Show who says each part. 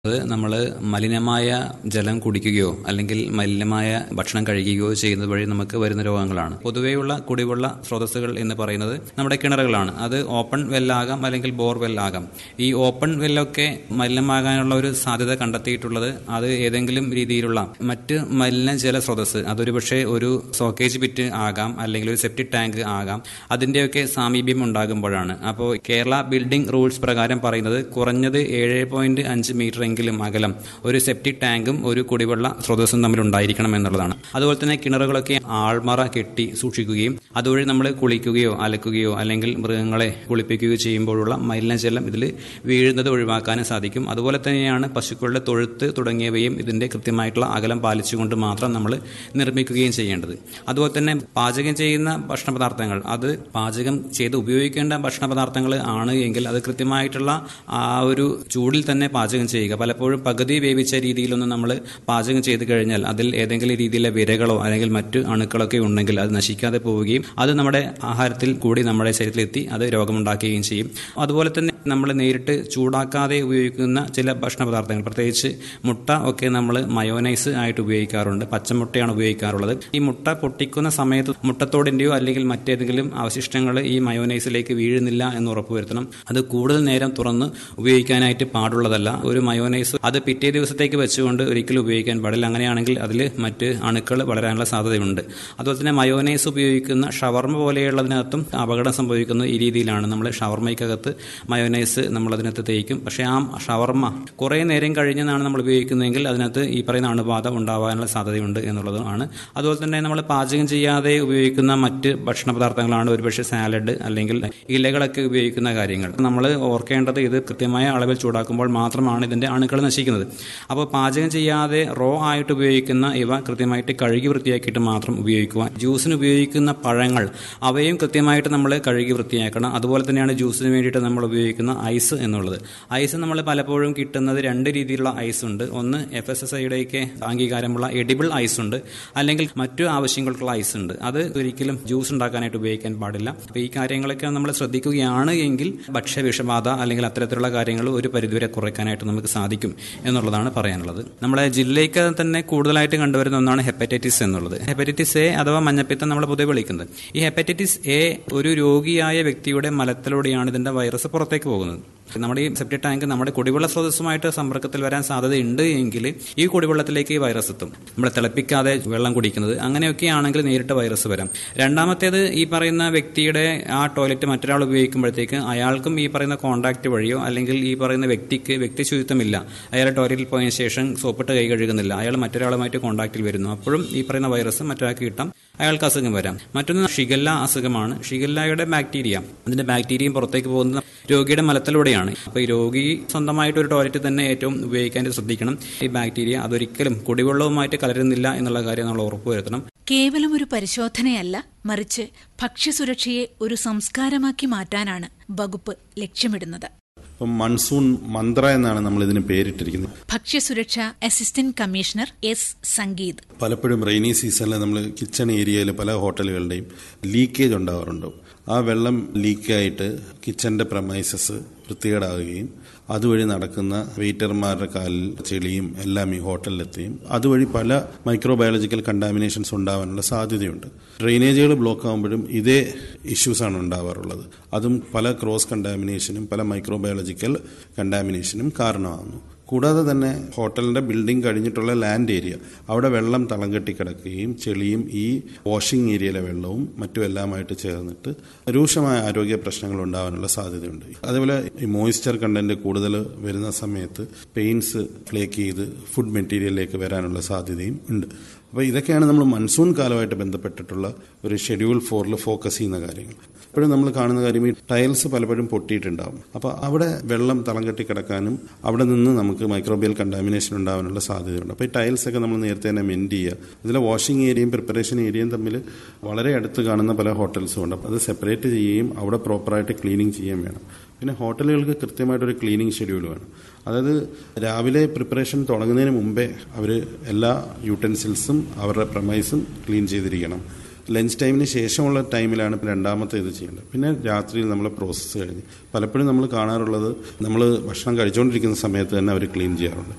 Speaker 1: അത് നമ്മൾ മലിനമായ ജലം കുടിക്കുകയോ അല്ലെങ്കിൽ മലിനമായ ഭക്ഷണം കഴിക്കുകയോ ചെയ്യുന്നത് വഴി നമുക്ക് വരുന്ന രോഗങ്ങളാണ് പൊതുവെയുള്ള കുടിവെള്ള സ്രോതസ്സുകൾ എന്ന് പറയുന്നത് നമ്മുടെ കിണറുകളാണ് അത് ഓപ്പൺ വെല്ലാകാം അല്ലെങ്കിൽ ബോർ വെല്ലാകാം ഈ ഓപ്പൺ വെല്ലൊക്കെ മലിനമാകാനുള്ള ഒരു സാധ്യത കണ്ടെത്തിയിട്ടുള്ളത് അത് ഏതെങ്കിലും രീതിയിലുള്ള മറ്റ് മലിനജല സ്രോതസ്സ് അതൊരു പക്ഷേ ഒരു സോക്കേജ് പിറ്റ് ആകാം അല്ലെങ്കിൽ ഒരു സെപ്റ്റിക് ടാങ്ക് ആകാം അതിന്റെയൊക്കെ സാമീപ്യം ഉണ്ടാകുമ്പോഴാണ് അപ്പോൾ കേരള ബിൽഡിംഗ് റൂൾസ് പ്രകാരം പറയുന്നത് കുറഞ്ഞത് ഏഴ് പോയിന്റ് അഞ്ച് മീറ്റർ എങ്കിലും അകലം ഒരു സെപ്റ്റിക് ടാങ്കും ഒരു കുടിവെള്ള സ്രോതസ്സും തമ്മിൽ ഉണ്ടായിരിക്കണം എന്നുള്ളതാണ് അതുപോലെ തന്നെ കിണറുകളൊക്കെ ആൾമറ കെട്ടി സൂക്ഷിക്കുകയും അതുവഴി നമ്മൾ കുളിക്കുകയോ അലക്കുകയോ അല്ലെങ്കിൽ മൃഗങ്ങളെ കുളിപ്പിക്കുകയോ ചെയ്യുമ്പോഴുള്ള മലിനജലം ഇതിൽ വീഴുന്നത് ഒഴിവാക്കാനും സാധിക്കും അതുപോലെ തന്നെയാണ് പശുക്കളുടെ തൊഴുത്ത് തുടങ്ങിയവയും ഇതിന്റെ കൃത്യമായിട്ടുള്ള അകലം പാലിച്ചുകൊണ്ട് മാത്രം നമ്മൾ നിർമ്മിക്കുകയും ചെയ്യേണ്ടത് അതുപോലെ തന്നെ പാചകം ചെയ്യുന്ന ഭക്ഷണ പദാർത്ഥങ്ങൾ അത് പാചകം ചെയ്ത് ഉപയോഗിക്കേണ്ട ഭക്ഷണ പദാർത്ഥങ്ങൾ ആണ് എങ്കിൽ അത് കൃത്യമായിട്ടുള്ള ആ ഒരു ചൂടിൽ തന്നെ പാചകം ചെയ്യുക പലപ്പോഴും പകുതി വേവിച്ച രീതിയിലൊന്നും നമ്മൾ പാചകം ചെയ്ത് കഴിഞ്ഞാൽ അതിൽ ഏതെങ്കിലും രീതിയിലെ വിരകളോ അല്ലെങ്കിൽ മറ്റു അണുക്കളൊക്കെ ഉണ്ടെങ്കിൽ അത് നശിക്കാതെ പോവുകയും അത് നമ്മുടെ ആഹാരത്തിൽ കൂടി നമ്മുടെ ശരീരത്തിലെത്തി അത് രോഗമുണ്ടാക്കുകയും ചെയ്യും അതുപോലെ തന്നെ നമ്മൾ നേരിട്ട് ചൂടാക്കാതെ ഉപയോഗിക്കുന്ന ചില ഭക്ഷണ പദാർത്ഥങ്ങൾ പ്രത്യേകിച്ച് മുട്ട ഒക്കെ നമ്മൾ മയോനൈസ് ആയിട്ട് ഉപയോഗിക്കാറുണ്ട് പച്ചമുട്ടയാണ് ഉപയോഗിക്കാറുള്ളത് ഈ മുട്ട പൊട്ടിക്കുന്ന സമയത്ത് മുട്ടത്തോടിന്റെയോ അല്ലെങ്കിൽ മറ്റേതെങ്കിലും അവശിഷ്ടങ്ങൾ ഈ മയോനൈസിലേക്ക് വീഴുന്നില്ല എന്ന് ഉറപ്പുവരുത്തണം അത് കൂടുതൽ നേരം തുറന്ന് ഉപയോഗിക്കാനായിട്ട് പാടുള്ളതല്ല ഒരു മയോനൈസ് അത് പിറ്റേ ദിവസത്തേക്ക് വെച്ചുകൊണ്ട് ഒരിക്കലും ഉപയോഗിക്കാൻ പാടില്ല അങ്ങനെയാണെങ്കിൽ അതിൽ മറ്റ് അണുക്കൾ വളരാനുള്ള സാധ്യതയുണ്ട് അതുപോലെ തന്നെ മയോനൈസ് ഉപയോഗിക്കുന്ന ഷവർമ പോലെയുള്ളതിനകത്തും അപകടം സംഭവിക്കുന്ന ഈ രീതിയിലാണ് നമ്മൾ ഷവർമയ്ക്കകത്ത് മയോനൈസ് നമ്മൾ അതിനകത്ത് തേക്കും പക്ഷേ ആ ഷവർമ കുറേ നേരം കഴിഞ്ഞാണ് നമ്മൾ ഉപയോഗിക്കുന്നതെങ്കിൽ അതിനകത്ത് ഈ പറയുന്ന അണുബാധ ഉണ്ടാവാനുള്ള സാധ്യതയുണ്ട് എന്നുള്ളതാണ് അതുപോലെ തന്നെ നമ്മൾ പാചകം ചെയ്യാതെ ഉപയോഗിക്കുന്ന മറ്റ് ഭക്ഷണ പദാർത്ഥങ്ങളാണ് ഒരുപക്ഷെ സാലഡ് അല്ലെങ്കിൽ ഇലകളൊക്കെ ഉപയോഗിക്കുന്ന കാര്യങ്ങൾ നമ്മൾ ഓർക്കേണ്ടത് ഇത് കൃത്യമായ അളവിൽ ചൂടാക്കുമ്പോൾ മാത്രമാണ് ഇതിന്റെ അണുക്കൾ നശിക്കുന്നത് അപ്പോൾ പാചകം ചെയ്യാതെ റോ ആയിട്ട് ഉപയോഗിക്കുന്ന ഇവ കൃത്യമായിട്ട് കഴുകി വൃത്തിയാക്കിയിട്ട് മാത്രം ഉപയോഗിക്കുക ജ്യൂസിന് ഉപയോഗിക്കുന്ന പഴങ്ങൾ അവയും കൃത്യമായിട്ട് നമ്മൾ കഴുകി വൃത്തിയാക്കണം അതുപോലെ തന്നെയാണ് ജ്യൂസിന് വേണ്ടിയിട്ട് നമ്മൾ ഉപയോഗിക്കുന്ന ഐസ് എന്നുള്ളത് ഐസ് നമ്മൾ പലപ്പോഴും കിട്ടുന്നത് രണ്ട് രീതിയിലുള്ള ഐസ് ഉണ്ട് ഒന്ന് എഫ് എസ് എസ് ഐയുടെയൊക്കെ അംഗീകാരമുള്ള എഡിബിൾ ഐസ് ഉണ്ട് അല്ലെങ്കിൽ മറ്റു ആവശ്യങ്ങൾക്കുള്ള ഐസ് ഉണ്ട് അത് ഒരിക്കലും ജ്യൂസ് ഉണ്ടാക്കാനായിട്ട് ഉപയോഗിക്കാൻ പാടില്ല അപ്പോൾ ഈ കാര്യങ്ങളൊക്കെ നമ്മൾ ശ്രദ്ധിക്കുകയാണ് എങ്കിൽ ഭക്ഷ്യവിഷബാധ അല്ലെങ്കിൽ അത്തരത്തിലുള്ള കാര്യങ്ങൾ ഒരു പരിധിവരെ കുറയ്ക്കാനായിട്ട് നമുക്ക് സാധിക്കും എന്നുള്ളതാണ് പറയാനുള്ളത് നമ്മുടെ ജില്ലയ്ക്ക് തന്നെ കൂടുതലായിട്ട് കണ്ടുവരുന്ന ഒന്നാണ് ഹെപ്പറ്റൈറ്റിസ് എന്നുള്ളത് ഹെപ്പറ്റൈറ്റിസ് എ അഥവാ മഞ്ഞപ്പിത്തം നമ്മൾ പൊതുവെ വിളിക്കുന്നത് ഈ ഹെപ്പറ്റൈറ്റിസ് എ ഒരു രോഗിയായ വ്യക്തിയുടെ മലത്തിലൂടെയാണ് ഇതിന്റെ വൈറസ് പുറത്തേക്ക് പോകുന്നത് നമ്മുടെ ഈ സെപ്റ്റിക് ടാങ്ക് നമ്മുടെ കുടിവെള്ള സ്രോതസ്സുമായിട്ട് സമ്പർക്കത്തിൽ വരാൻ സാധ്യതയുണ്ട് എങ്കിൽ ഈ കുടിവെള്ളത്തിലേക്ക് ഈ വൈറസ് എത്തും നമ്മൾ തിളപ്പിക്കാതെ വെള്ളം കുടിക്കുന്നത് അങ്ങനെയൊക്കെ ആണെങ്കിൽ നേരിട്ട് വൈറസ് വരാം രണ്ടാമത്തേത് ഈ പറയുന്ന വ്യക്തിയുടെ ആ ടോയ്ലറ്റ് മറ്റൊരാൾ ഉപയോഗിക്കുമ്പോഴത്തേക്ക് അയാൾക്കും ഈ പറയുന്ന കോണ്ടാക്ട് വഴിയോ അല്ലെങ്കിൽ ഈ പറയുന്ന വ്യക്തിക്ക് വ്യക്തി ശുചിത്വമില്ല അയാൾ ടോയ്ലറ്റിൽ പോയതിനു ശേഷം സോപ്പിട്ട് കൈ കഴുകുന്നില്ല അയാൾ മറ്റൊരാളുമായിട്ട് കോണ്ടാക്റ്റിൽ വരുന്നു അപ്പോഴും ഈ പറയുന്ന വൈറസ് മറ്റൊരാൾക്ക് കിട്ടാം അയാൾക്ക് അസുഖം വരാം മറ്റൊന്ന് ഷിഗല്ല അസുഖമാണ് ഷിഗല്ലയുടെ ബാക്ടീരിയ അതിന്റെ ബാക്ടീരിയയും പുറത്തേക്ക് പോകുന്ന രോഗിയുടെ മലത്തിലൂടെയാണ് അപ്പൊ ഈ രോഗി സ്വന്തമായിട്ട് ഒരു ടോയ്ലറ്റ് തന്നെ ഏറ്റവും ഉപയോഗിക്കാൻ ശ്രദ്ധിക്കണം ഈ ബാക്ടീരിയ അതൊരിക്കലും കുടിവെള്ളവുമായിട്ട് കലരുന്നില്ല എന്നുള്ള കാര്യം നമ്മൾ ഉറപ്പുവരുത്തണം
Speaker 2: കേവലം ഒരു പരിശോധനയല്ല മറിച്ച് ഭക്ഷ്യസുരക്ഷയെ ഒരു സംസ്കാരമാക്കി മാറ്റാനാണ് വകുപ്പ് ലക്ഷ്യമിടുന്നത്
Speaker 3: ഇപ്പം മൺസൂൺ മന്ത്ര എന്നാണ് നമ്മൾ ഇതിന് പേരിട്ടിരിക്കുന്നത്
Speaker 2: ഭക്ഷ്യസുരക്ഷ അസിസ്റ്റന്റ് കമ്മീഷണർ എസ് സംഗീത്
Speaker 3: പലപ്പോഴും റെയിനി സീസണിൽ നമ്മൾ കിച്ചൺ ഏരിയയിൽ പല ഹോട്ടലുകളുടെയും ലീക്കേജ് ഉണ്ടാവാറുണ്ട് ആ വെള്ളം ലീക്കായിട്ട് കിച്ചന്റെ പ്രമൈസസ് വൃത്തികേടാവുകയും അതുവഴി നടക്കുന്ന വെയിറ്റർമാരുടെ കാലിൽ ചെളിയും എല്ലാം ഈ ഹോട്ടലിലെത്തുകയും അതുവഴി പല മൈക്രോബയോളജിക്കൽ കണ്ടാമിനേഷൻസ് ഉണ്ടാവാനുള്ള സാധ്യതയുണ്ട് ഡ്രെയിനേജുകൾ ബ്ലോക്ക് ആകുമ്പോഴും ഇതേ ഇഷ്യൂസാണ് ഉണ്ടാവാറുള്ളത് അതും പല ക്രോസ് കണ്ടാമിനേഷനും പല മൈക്രോബയോളജിക്കൽ കണ്ടാമിനേഷനും കാരണമാകുന്നു കൂടാതെ തന്നെ ഹോട്ടലിന്റെ ബിൽഡിംഗ് കഴിഞ്ഞിട്ടുള്ള ലാൻഡ് ഏരിയ അവിടെ വെള്ളം തളം കെട്ടി കിടക്കുകയും ചെളിയും ഈ വാഷിംഗ് ഏരിയയിലെ വെള്ളവും മറ്റും എല്ലാമായിട്ട് ചേർന്നിട്ട് രൂക്ഷമായ ആരോഗ്യ പ്രശ്നങ്ങൾ ഉണ്ടാകാനുള്ള സാധ്യതയുണ്ട് അതേപോലെ ഈ മോയിസ്ചർ കണ്ടന്റ് കൂടുതൽ വരുന്ന സമയത്ത് പെയിൻസ് ഫ്ലേക്ക് ചെയ്ത് ഫുഡ് മെറ്റീരിയലിലേക്ക് വരാനുള്ള സാധ്യതയും ഉണ്ട് അപ്പോൾ ഇതൊക്കെയാണ് നമ്മൾ മൺസൂൺ കാലമായിട്ട് ബന്ധപ്പെട്ടിട്ടുള്ള ഒരു ഷെഡ്യൂൾ ഫോറിൽ ഫോക്കസ് ചെയ്യുന്ന കാര്യങ്ങൾ ഇപ്പോഴും നമ്മൾ കാണുന്ന കാര്യം ഈ ടൈൽസ് പലപ്പോഴും പൊട്ടിയിട്ടുണ്ടാവും അപ്പോൾ അവിടെ വെള്ളം തളം കെട്ടി കിടക്കാനും അവിടെ നിന്ന് നമുക്ക് മൈക്രോബിയൽ കണ്ടാമിനേഷൻ ഉണ്ടാവാനുള്ള സാധ്യതയുണ്ട് അപ്പോൾ ഈ ടൈൽസ് ഒക്കെ നമ്മൾ നേരത്തെ തന്നെ മെൻഡ് ചെയ്യുക ഇതിലെ വാഷിംഗ് ഏരിയയും പ്രിപ്പറേഷൻ ഏരിയയും തമ്മിൽ വളരെ അടുത്ത് കാണുന്ന പല ഹോട്ടൽസും ഉണ്ട് അപ്പോൾ അത് സെപ്പറേറ്റ് ചെയ്യുകയും അവിടെ പ്രോപ്പറായിട്ട് ക്ലീനിങ് ചെയ്യുകയും വേണം പിന്നെ ഹോട്ടലുകൾക്ക് കൃത്യമായിട്ടൊരു ക്ലീനിങ് ഷെഡ്യൂൾ വേണം അതായത് രാവിലെ പ്രിപ്പറേഷൻ തുടങ്ങുന്നതിന് മുമ്പേ അവർ എല്ലാ യൂട്ടൻസിൽസും അവരുടെ പ്രമൈസും ക്ലീൻ ചെയ്തിരിക്കണം ലഞ്ച് ടൈമിന് ശേഷമുള്ള ടൈമിലാണ് രണ്ടാമത്തെ ഇത് ചെയ്യേണ്ടത് പിന്നെ രാത്രിയിൽ നമ്മൾ പ്രോസസ്സ് കഴിഞ്ഞ് പലപ്പോഴും നമ്മൾ കാണാറുള്ളത് നമ്മൾ ഭക്ഷണം കഴിച്ചുകൊണ്ടിരിക്കുന്ന സമയത്ത് തന്നെ അവർ ക്ലീൻ ചെയ്യാറുണ്ട്